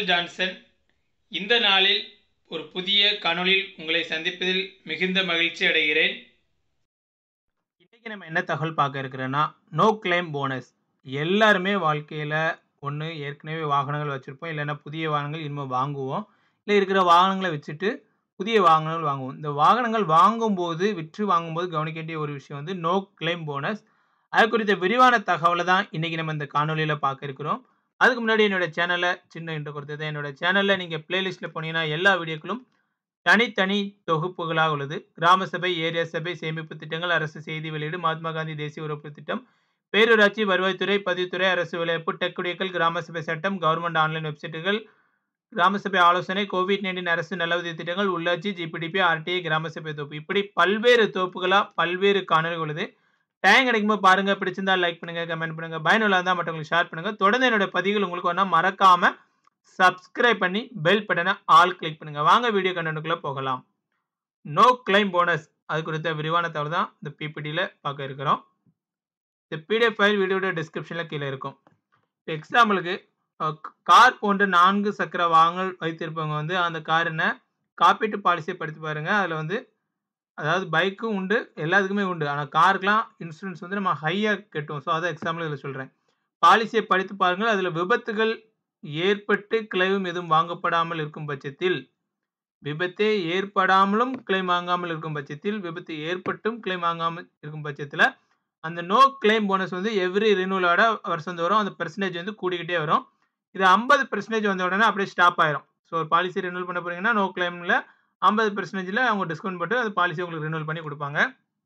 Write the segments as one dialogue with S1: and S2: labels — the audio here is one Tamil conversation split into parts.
S1: மைக்கேல் ஜான்சன் இந்த நாளில் ஒரு புதிய காணொளியில் உங்களை சந்திப்பதில் மிகுந்த மகிழ்ச்சி அடைகிறேன் இன்றைக்கி நம்ம என்ன தகவல் பார்க்க இருக்கிறோன்னா நோ கிளைம் போனஸ் எல்லாருமே வாழ்க்கையில் ஒன்று ஏற்கனவே வாகனங்கள் வச்சுருப்போம் இல்லைன்னா புதிய வாகனங்கள் இனிமேல் வாங்குவோம் இல்லை இருக்கிற வாகனங்களை வச்சுட்டு புதிய வாகனங்கள் வாங்குவோம் இந்த வாகனங்கள் வாங்கும்போது விற்று வாங்கும்போது கவனிக்க வேண்டிய ஒரு விஷயம் வந்து நோ கிளைம் போனஸ் அது குறித்த விரிவான தகவலை தான் இன்றைக்கி நம்ம இந்த காணொலியில் பார்க்க இருக்கிறோம் அதுக்கு முன்னாடி என்னோட சேனலை சின்ன இன்று கொடுத்தது என்னோட சேனலில் நீங்கள் பிளேலிஸ்ட்டில் போனீங்கன்னா எல்லா வீடியோக்களும் தனித்தனி தொகுப்புகளாக உள்ளது கிராம சபை ஏரியா சபை சேமிப்பு திட்டங்கள் அரசு செய்தி வெளியீடு மகாத்மா காந்தி தேசிய உறப்பு திட்டம் பேரூராட்சி வருவாய்த்துறை பதிவுத்துறை அரசு விளையாப்பு டெக் குடியக்கல் கிராம சபை சட்டம் கவர்மெண்ட் ஆன்லைன் வெப்சைட்டுகள் கிராம சபை ஆலோசனை கோவிட் நைன்டீன் அரசு நலவுதவி திட்டங்கள் உள்ளாட்சி ஜிபிடிபி ஆர்டிஐ கிராம சபை தொகுப்பு இப்படி பல்வேறு தொகுப்புகளாக பல்வேறு காணொலி உள்ளது டைம் கிடைக்கும்போது பாருங்க பிடிச்சிருந்தா லைக் பண்ணுங்க கமெண்ட் பண்ணுங்க பயனுள்ள இருந்தால் மற்றவங்களுக்கு ஷேர் பண்ணுங்க தொடர்ந்து என்னோட பதிவுகள் உங்களுக்கு வேணா மறக்காம சப்ஸ்கிரைப் பண்ணி பெல் பட்டனை ஆல் கிளிக் பண்ணுங்க வாங்க வீடியோ கண்டென்ட்டுக்குள்ள போகலாம் நோ கிளைம் போனஸ் அது குறித்த விரிவான தகவல் தான் இந்த பிபிடியில் பார்க்க இருக்கிறோம் இந்த பிடிஎஃப் ஃபைல் வீடியோட டிஸ்கிரிப்ஷனில் கீழே இருக்கும் இப்போ எக்ஸாம்பிளுக்கு கார் போன்ற நான்கு சக்கர வாகனங்கள் வைத்திருப்பவங்க வந்து அந்த காரினை காப்பீட்டு பாலிசியை படித்து பாருங்க அதில் வந்து அதாவது பைக்கும் உண்டு எல்லாத்துக்குமே உண்டு ஆனால் காருக்கெலாம் இன்சூரன்ஸ் வந்து நம்ம ஹையாக கட்டுவோம் ஸோ அதை எக்ஸாம்பிள் இதில் சொல்கிறேன் பாலிசியை படித்து பாருங்கள் அதில் விபத்துகள் ஏற்பட்டு கிளைம் எதுவும் வாங்கப்படாமல் இருக்கும் பட்சத்தில் விபத்தே ஏற்படாமலும் கிளைம் வாங்காமல் இருக்கும் பட்சத்தில் விபத்து ஏற்பட்டும் கிளைம் வாங்காமல் இருக்கும் பட்சத்தில் அந்த நோ கிளைம் போனஸ் வந்து எவ்ரி ரினியூலோட வருஷம் வரும் அந்த பெர்சன்டேஜ் வந்து கூடிக்கிட்டே வரும் இது ஐம்பது பெர்சன்டேஜ் வந்த உடனே அப்படியே ஸ்டாப் ஆயிரும் ஸோ ஒரு பாலிசி ரினியூல் பண்ண போறீங்கன்னா நோ கிளைமில் ஐம்பது பெர்சன்டேஜில் அவங்க டிஸ்கவுண்ட் போட்டு அந்த பாலிசி உங்களுக்கு ரினியூல் பண்ணி கொடுப்பாங்க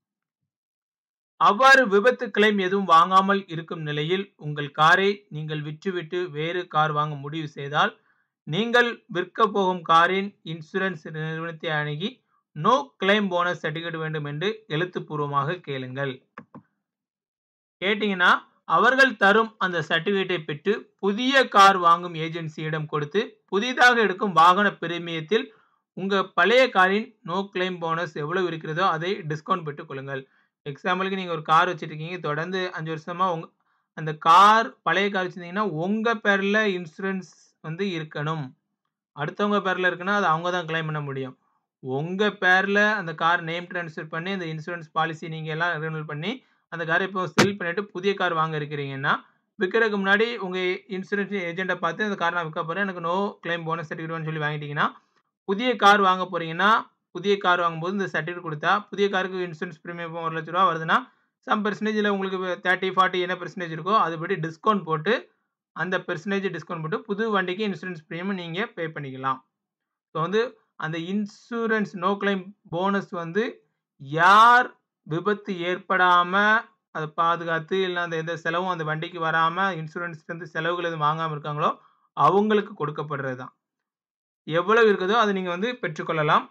S1: அவ்வாறு விபத்து கிளைம் எதுவும் வாங்காமல் இருக்கும் நிலையில் உங்கள் காரை நீங்கள் விற்றுவிட்டு வேறு கார் வாங்க முடிவு செய்தால் நீங்கள் விற்க போகும் காரின் இன்சூரன்ஸ் நிறுவனத்தை அணுகி நோ கிளைம் போனஸ் சர்டிஃபிகேட் வேண்டும் என்று எழுத்துப்பூர்வமாக கேளுங்கள் கேட்டிங்கன்னா அவர்கள் தரும் அந்த சர்டிஃபிகேட்டை பெற்று புதிய கார் வாங்கும் ஏஜென்சியிடம் கொடுத்து புதிதாக எடுக்கும் வாகன பிரீமியத்தில் உங்கள் பழைய காரின் நோ கிளைம் போனஸ் எவ்வளவு இருக்கிறதோ அதை டிஸ்கவுண்ட் பெற்றுக் கொள்ளுங்கள் எக்ஸாம்பிளுக்கு நீங்கள் ஒரு கார் வச்சுருக்கீங்க தொடர்ந்து அஞ்சு வருஷமாக உங்க அந்த கார் பழைய கார் வச்சுருந்தீங்கன்னா உங்கள் பேரில் இன்சூரன்ஸ் வந்து இருக்கணும் அடுத்தவங்க பேரில் இருக்குன்னா அது அவங்க தான் கிளைம் பண்ண முடியும் உங்கள் பேரில் அந்த கார் நேம் ட்ரான்ஸ்ஃபர் பண்ணி அந்த இன்சூரன்ஸ் பாலிசி நீங்கள் எல்லாம் ரினியூல் பண்ணி அந்த காரை இப்போ செல் பண்ணிவிட்டு புதிய கார் வாங்க இருக்கிறீங்கன்னா விற்கிறதுக்கு முன்னாடி உங்கள் இன்சூரன்ஸ் ஏஜெண்ட்டை பார்த்து அந்த கார் நான் விற்க போகிறேன் எனக்கு நோ கிளைம் போனஸ் சர்டிஃபிகேட்னு சொல்லி வாங்கிட்டீங்கன்னா புதிய கார் வாங்க போகிறீங்கன்னா புதிய கார் வாங்கும்போது இந்த சர்டிஃபிகேட் கொடுத்தா புதிய காருக்கு இன்சூரன்ஸ் ப்ரீமியம் ஒரு லட்ச ரூபா வருதுன்னா சம் பெர்சன்டேஜில் உங்களுக்கு தேர்ட்டி ஃபார்ட்டி என்ன பெர்சன்டேஜ் இருக்கோ அதுபடி டிஸ்கவுண்ட் போட்டு அந்த பெர்சன்டேஜ் டிஸ்கவுண்ட் போட்டு புது வண்டிக்கு இன்சூரன்ஸ் ப்ரீமியம் நீங்கள் பே பண்ணிக்கலாம் ஸோ வந்து அந்த இன்சூரன்ஸ் நோ கிளைம் போனஸ் வந்து யார் விபத்து ஏற்படாமல் அதை பாதுகாத்து இல்லை அந்த எந்த செலவும் அந்த வண்டிக்கு வராமல் இன்சூரன்ஸ்லேருந்து செலவுகள் எதுவும் வாங்காமல் இருக்காங்களோ அவங்களுக்கு கொடுக்கப்படுறது தான் எவ்வளவு இருக்குதோ அதை நீங்கள் வந்து பெற்றுக்கொள்ளலாம்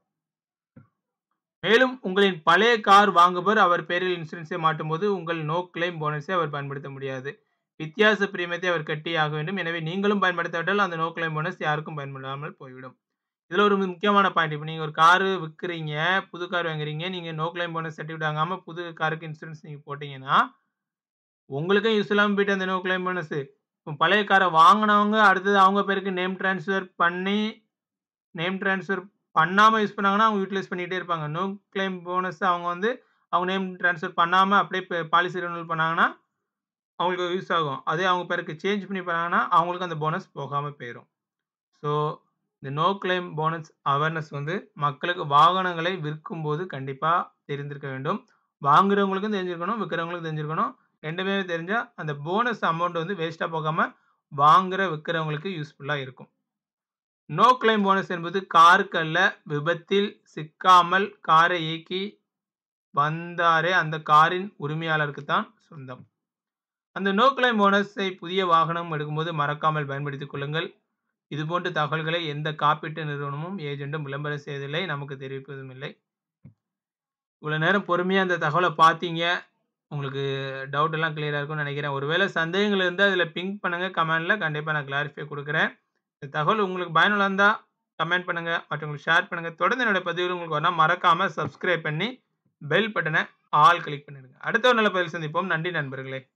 S1: மேலும் உங்களின் பழைய கார் வாங்குபவர் அவர் பேரில் இன்சூரன்ஸை மாட்டும் போது உங்கள் நோ கிளைம் போனஸை அவர் பயன்படுத்த முடியாது வித்தியாச பிரீமியத்தை அவர் கட்டி ஆக வேண்டும் எனவே நீங்களும் பயன்படுத்தாவிட்டால் அந்த நோ கிளைம் போனஸ் யாருக்கும் பயன்படாமல் போய்விடும் இதில் ஒரு முக்கியமான பாயிண்ட் இப்போ நீங்கள் ஒரு காரு விற்கிறீங்க புது கார் வாங்குறீங்க நீங்கள் நோ கிளைம் போனஸ் சர்டிஃபிகேட் வாங்காமல் புது காருக்கு இன்சூரன்ஸ் நீங்கள் போட்டிங்கன்னா உங்களுக்கும் யூஸ் இல்லாமல் போயிட்டு அந்த நோ கிளைம் போனஸ் இப்போ பழைய காரை வாங்கினவங்க அடுத்தது அவங்க பேருக்கு நேம் ட்ரான்ஸ்ஃபர் பண்ணி நேம் ட்ரான்ஸ்ஃபர் பண்ணாமல் யூஸ் பண்ணாங்கன்னா அவங்க யூட்டிலைஸ் பண்ணிகிட்டே இருப்பாங்க நோ கிளைம் போனஸ் அவங்க வந்து அவங்க நேம் ட்ரான்ஸ்ஃபர் பண்ணாமல் அப்படியே பாலிசி ரினியூல் பண்ணாங்கன்னா அவங்களுக்கு யூஸ் ஆகும் அதே அவங்க பேருக்கு சேஞ்ச் பண்ணி பண்ணாங்கன்னா அவங்களுக்கு அந்த போனஸ் போகாமல் போயிடும் ஸோ இந்த நோ கிளைம் போனஸ் அவேர்னஸ் வந்து மக்களுக்கு வாகனங்களை விற்கும்போது கண்டிப்பாக தெரிந்திருக்க வேண்டும் வாங்குறவங்களுக்கும் தெரிஞ்சிருக்கணும் விற்கிறவங்களுக்கும் தெரிஞ்சிருக்கணும் ரெண்டுமே தெரிஞ்சால் அந்த போனஸ் அமௌண்ட் வந்து வேஸ்ட்டாக போகாமல் வாங்குற விற்கிறவங்களுக்கு யூஸ்ஃபுல்லாக இருக்கும் நோ கிளைம் போனஸ் என்பது காருக்கு அல்ல விபத்தில் சிக்காமல் காரை இயக்கி வந்தாரே அந்த காரின் உரிமையாளருக்கு தான் சொந்தம் அந்த நோ கிளைம் போனஸை புதிய வாகனம் எடுக்கும்போது மறக்காமல் பயன்படுத்திக் கொள்ளுங்கள் இதுபோன்ற தகவல்களை எந்த காப்பீட்டு நிறுவனமும் ஏஜென்ட்டும் விளம்பரம் செய்வதில்லை நமக்கு தெரிவிப்பதும் இல்லை இவ்வளோ நேரம் பொறுமையாக அந்த தகவலை பார்த்தீங்க உங்களுக்கு டவுட் எல்லாம் கிளியராக இருக்கும்னு நினைக்கிறேன் ஒருவேளை சந்தேகங்கள் இருந்தால் அதில் பிங்க் பண்ணுங்கள் கமெண்டில் கண்டிப்பாக நான் கிளாரிஃபை கொடுக்குறேன் இந்த தகவல் உங்களுக்கு பயனுள்ள இருந்தால் கமெண்ட் பண்ணுங்கள் மற்றவங்களுக்கு ஷேர் பண்ணுங்கள் தொடர்ந்து என்னோட பதிவில் உங்களுக்கு வரணும் மறக்காமல் சப்ஸ்கிரைப் பண்ணி பெல் பட்டனை ஆல் கிளிக் பண்ணிடுங்க அடுத்த ஒரு நல்ல பதில் சந்திப்போம் நன்றி நண்பர்களே